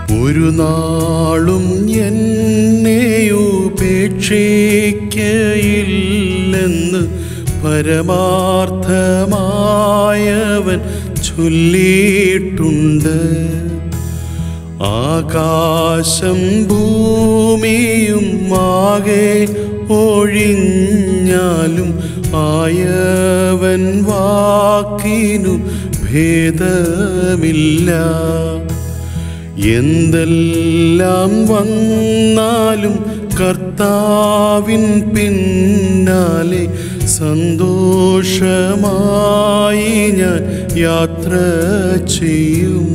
ഒരു നാളും എന്നെ ഉപേക്ഷിക്കയില്ലെന്ന് പരമാർത്ഥമായവൻ ചൊല്ലിയിട്ടുണ്ട് ആകാശം ഭൂമിയും ആകെ ഒഴിഞ്ഞാലും ആയവൻ വാക്കിനു ഭേദമില്ല എന്തെല്ലാം വന്നാലും കർത്താവിൻ പിന്നാലെ സന്തോഷമായി ഞാൻ യാത്ര ചെയ്യും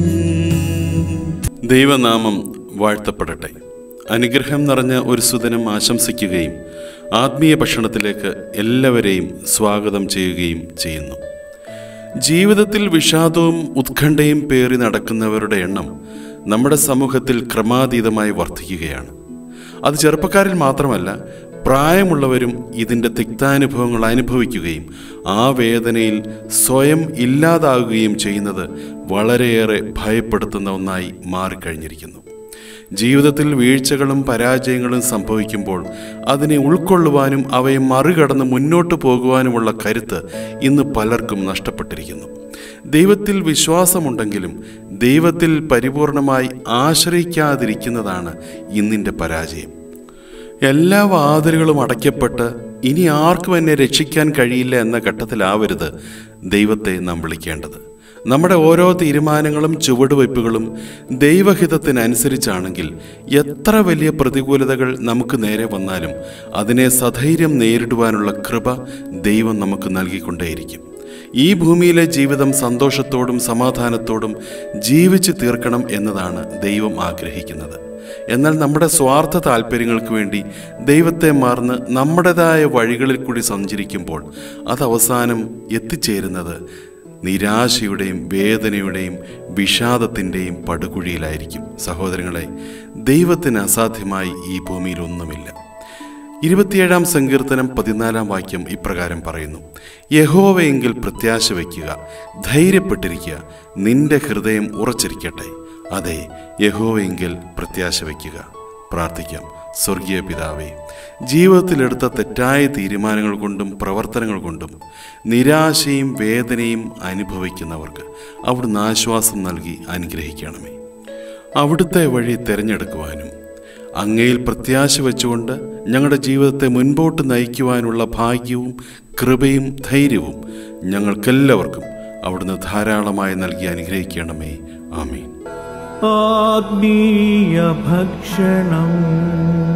ദൈവനാമം വാഴ്ത്തപ്പെടട്ടെ അനുഗ്രഹം നിറഞ്ഞ ഒരു സുദിനം ആശംസിക്കുകയും ആത്മീയ ഭക്ഷണത്തിലേക്ക് എല്ലാവരെയും സ്വാഗതം ചെയ്യുകയും ചെയ്യുന്നു ജീവിതത്തിൽ വിഷാദവും ഉത്കണ്ഠയും പേറി നടക്കുന്നവരുടെ എണ്ണം നമ്മുടെ സമൂഹത്തിൽ ക്രമാതീതമായി വർദ്ധിക്കുകയാണ് അത് ചെറുപ്പക്കാരിൽ മാത്രമല്ല പ്രായമുള്ളവരും ഇതിൻ്റെ തിക്താനുഭവങ്ങൾ അനുഭവിക്കുകയും ആ വേദനയിൽ സ്വയം ഇല്ലാതാകുകയും ചെയ്യുന്നത് വളരെയേറെ ഭയപ്പെടുത്തുന്ന ഒന്നായി മാറിക്കഴിഞ്ഞിരിക്കുന്നു ജീവിതത്തിൽ വീഴ്ചകളും പരാജയങ്ങളും സംഭവിക്കുമ്പോൾ അതിനെ ഉൾക്കൊള്ളുവാനും അവയെ മറികടന്ന് മുന്നോട്ട് പോകുവാനുമുള്ള കരുത്ത് ഇന്ന് പലർക്കും നഷ്ടപ്പെട്ടിരിക്കുന്നു ദൈവത്തിൽ വിശ്വാസമുണ്ടെങ്കിലും ദൈവത്തിൽ പരിപൂർണമായി ആശ്രയിക്കാതിരിക്കുന്നതാണ് ഇന്നിൻ്റെ പരാജയം എല്ലാ വാതിലുകളും അടയ്ക്കപ്പെട്ട് ഇനി ആർക്കും എന്നെ രക്ഷിക്കാൻ കഴിയില്ല എന്ന ഘട്ടത്തിലാവരുത് ദൈവത്തെ നാം വിളിക്കേണ്ടത് നമ്മുടെ ഓരോ തീരുമാനങ്ങളും ചുവടുവയ്പ്പുകളും ദൈവഹിതത്തിനനുസരിച്ചാണെങ്കിൽ എത്ര വലിയ പ്രതികൂലതകൾ നമുക്ക് നേരെ വന്നാലും അതിനെ സധൈര്യം നേരിടുവാനുള്ള കൃപ ദൈവം നമുക്ക് നൽകിക്കൊണ്ടേയിരിക്കും ഈ ഭൂമിയിലെ ജീവിതം സന്തോഷത്തോടും സമാധാനത്തോടും ജീവിച്ചു തീർക്കണം എന്നതാണ് ദൈവം ആഗ്രഹിക്കുന്നത് എന്നാൽ നമ്മുടെ സ്വാർത്ഥ താല്പര്യങ്ങൾക്ക് വേണ്ടി ദൈവത്തെ മറന്ന് നമ്മുടേതായ വഴികളിൽ കൂടി സഞ്ചരിക്കുമ്പോൾ അത് അവസാനം എത്തിച്ചേരുന്നത് നിരാശയുടെയും വേദനയുടെയും വിഷാദത്തിൻ്റെയും പടുകുഴിയിലായിരിക്കും സഹോദരങ്ങളെ ദൈവത്തിന് അസാധ്യമായി ഈ ഭൂമിയിൽ ഒന്നുമില്ല ഇരുപത്തിയേഴാം സങ്കീർത്തനം പതിനാലാം വാക്യം ഇപ്രകാരം പറയുന്നു യഹോവയെങ്കിൽ പ്രത്യാശ വയ്ക്കുക ധൈര്യപ്പെട്ടിരിക്കുക നിന്റെ ഹൃദയം ഉറച്ചിരിക്കട്ടെ അതെ യഹോവയെങ്കിൽ പ്രത്യാശ വയ്ക്കുക പ്രാർത്ഥിക്കാം സ്വർഗീയ പിതാവേ ജീവിതത്തിലെടുത്ത തെറ്റായ തീരുമാനങ്ങൾ കൊണ്ടും പ്രവർത്തനങ്ങൾ കൊണ്ടും നിരാശയും വേദനയും അനുഭവിക്കുന്നവർക്ക് അവിടുന്ന് ആശ്വാസം നൽകി അനുഗ്രഹിക്കണമേ അവിടുത്തെ വഴി തിരഞ്ഞെടുക്കുവാനും അങ്ങയിൽ പ്രത്യാശ വെച്ചുകൊണ്ട് ഞങ്ങളുടെ ജീവിതത്തെ മുൻപോട്ട് നയിക്കുവാനുള്ള ഭാഗ്യവും കൃപയും ധൈര്യവും ഞങ്ങൾക്കെല്ലാവർക്കും അവിടുന്ന് ധാരാളമായി നൽകി അനുഗ്രഹിക്കണമേ ആമീൻ ആത്മീയ ഭക്ഷണം